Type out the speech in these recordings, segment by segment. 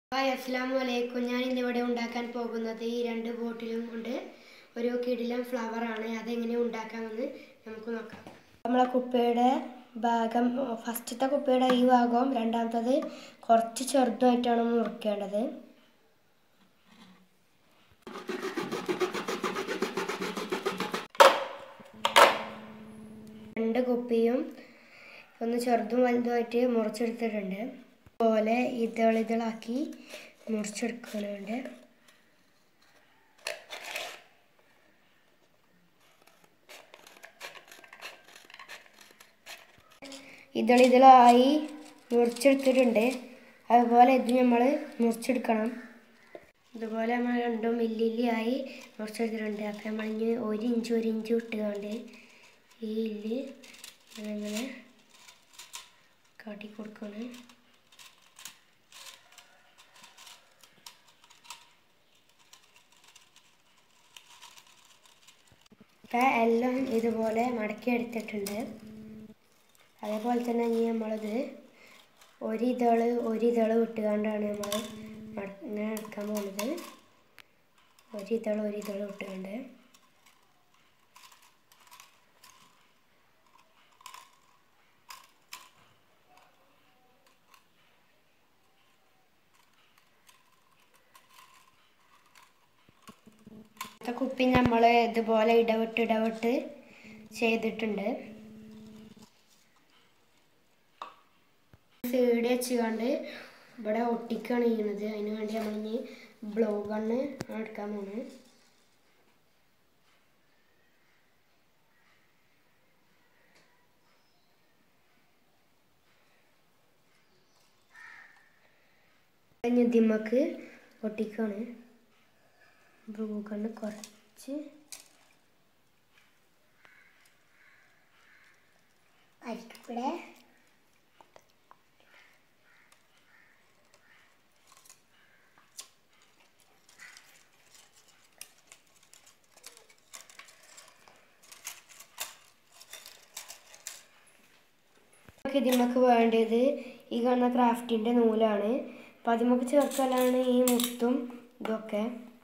hi അസ്സാം വലൈക്കും ഞാൻ ഇന്നിവിടെ ഉണ്ടാക്കാൻ പോകുന്നത് ഈ രണ്ട് ബോട്ടിലും കൊണ്ട് ഒരു കിടിലം ഫ്ലവറാണ് അതെങ്ങനെ ഉണ്ടാക്കാമെന്ന് നമുക്ക് നോക്കാം നമ്മളെ കുപ്പിയുടെ ഭാഗം ഫസ്റ്റത്തെ കുപ്പിയുടെ ഈ ഭാഗവും രണ്ടാമത്തത് കുറച്ച് ചെറുതായിട്ടാണ് മുറിക്കേണ്ടത് രണ്ട് കുപ്പിയും ഒന്ന് ചെറുതും വലുതുമായിട്ട് മുറിച്ചെടുത്തിട്ടുണ്ട് പോലെ ഇതളിതളാക്കി മുറിച്ചെടുക്കുന്നുണ്ട് ഇതളിതളായി മുറിച്ചെടുത്തിട്ടുണ്ട് അതുപോലെ ഇത് നമ്മൾ മുറിച്ചെടുക്കണം ഇതുപോലെ നമ്മൾ രണ്ടും ഇല്ലില്ലി ആയി മുറിച്ചെടുത്തിട്ടുണ്ട് അപ്പം നമ്മൾ ഇനി ഒരു ഇഞ്ച് ഒരു ഇഞ്ച് ഇട്ടുകൊണ്ട് ഈ ഇല്ല് അങ്ങനെ കാട്ടി കൊടുക്കണം ഇപ്പം എല്ലാം ഇതുപോലെ മടക്കി എടുത്തിട്ടുണ്ട് അതേപോലെ തന്നെ ഇനി നമ്മളിത് ഒരിതള് ഒരിതള് വിട്ടുകൊണ്ടാണ് നമ്മൾ ഇങ്ങനെ എടുക്കാൻ പോകുന്നത് ഒരിതള് ഒരിതള് വിട്ടുകൊണ്ട് അടുത്ത കുപ്പി നമ്മൾ ഇതുപോലെ ഇടവിട്ട് ഇടവിട്ട് ചെയ്തിട്ടുണ്ട് സൈഡ് വെച്ചുകൊണ്ട് ഇവിടെ ഒട്ടിക്കാണ് ചെയ്യുന്നത് അതിന് വേണ്ടി നമ്മളിനി ബ്ലോ ഗണ്ണ് എടുക്കാൻ പോണ് ദിമ്മക്ക് ഒട്ടിക്കാണ് ബ്ലൂ ഗണ്ണ് കുറച്ച് അരിക്കൂടെ നമുക്ക് ഇതിമക്ക് വേണ്ടത് ഈ കാണുന്ന ക്രാഫ്റ്റിൻ്റെ നൂലാണ് അപ്പം അതിമക്ക് ചേർക്കലാണ് ഈ മുത്തും ഇതൊക്കെ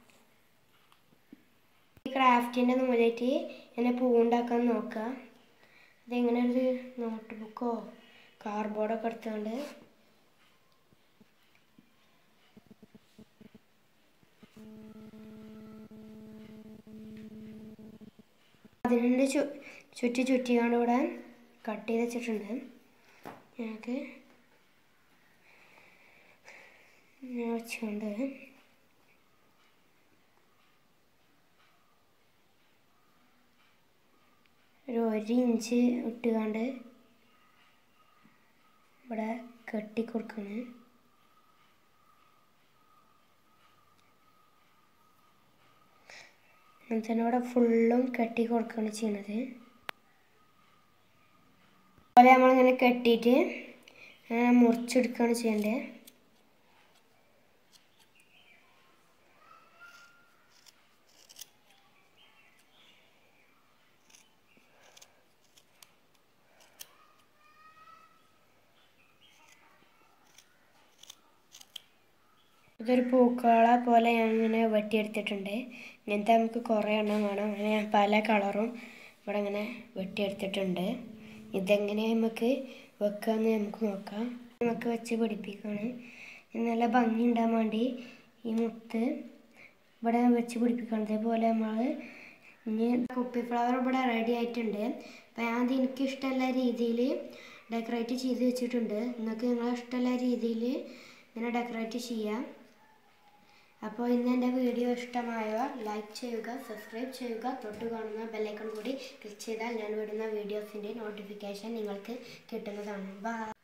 ഈ ക്രാഫ്റ്റിൻ്റെ നൂലായിട്ട് എന്നെ പൂവുണ്ടാക്കാൻ നോക്കുക ഇതെങ്ങനെ ഒരു നോട്ട് ബുക്കോ കാർഡ്ബോർഡൊക്കെ എടുത്തുകൊണ്ട് അതിനുണ്ട് ചു ചുറ്റി ചുറ്റിയാണ് ഇവിടെ കട്ട് ചെയ്ത് വെച്ചിട്ടുണ്ട് ഞങ്ങൾക്ക് ഞാൻ വെച്ചുകൊണ്ട് ഒരു ഒരു ഇഞ്ച് ഇട്ടുകൊണ്ട് ഇവിടെ കെട്ടി കൊടുക്കണ് അങ്ങനെ തന്നെ ഇവിടെ ഫുള്ളും കെട്ടി കൊടുക്കുകയാണ് ചെയ്യണത് അതുപോലെ നമ്മളിങ്ങനെ കെട്ടിയിട്ട് മുറിച്ചെടുക്കുകയാണ് ചെയ്യേണ്ടത് ഇതൊരു പൂക്കള പോലെ ഞാൻ ഇങ്ങനെ വെട്ടിയെടുത്തിട്ടുണ്ട് ഇങ്ങനത്തെ നമുക്ക് കുറേ എണ്ണം വേണം അങ്ങനെ ഞാൻ പല കളറും ഇവിടെ ഇങ്ങനെ വെട്ടിയെടുത്തിട്ടുണ്ട് ഇതെങ്ങനെ നമുക്ക് വെക്കാമെന്ന് നമുക്ക് നോക്കാം നമുക്ക് വെച്ച് പിടിപ്പിക്കുകയാണ് നല്ല ഭംഗി ഉണ്ടാകാൻ വേണ്ടി ഈ മുത്ത് ഇവിടെ വെച്ച് പിടിപ്പിക്കണം അതേപോലെ നമ്മൾ ഇനി കുപ്പി ഫ്ലവർ ഇവിടെ റെഡി ആയിട്ടുണ്ട് അപ്പോൾ ഞാൻ അത് എനിക്ക് ഇഷ്ടമുള്ള രീതിയിൽ ഡെക്കറേറ്റ് ചെയ്ത് വെച്ചിട്ടുണ്ട് നിങ്ങൾക്ക് നിങ്ങളെ ഇഷ്ടമുള്ള രീതിയിൽ ഇങ്ങനെ ഡെക്കറേറ്റ് ചെയ്യാം അപ്പോൾ ഇന്ന് എൻ്റെ വീഡിയോ ഇഷ്ടമായവ ലൈക്ക് ചെയ്യുക സബ്സ്ക്രൈബ് ചെയ്യുക തൊട്ട് കാണുന്ന ബെല്ലൈക്കൺ കൂടി ക്ലിക്ക് ചെയ്താൽ ഞാൻ വിടുന്ന വീഡിയോസിൻ്റെ നോട്ടിഫിക്കേഷൻ നിങ്ങൾക്ക് കിട്ടുന്നതാണ് ബൈ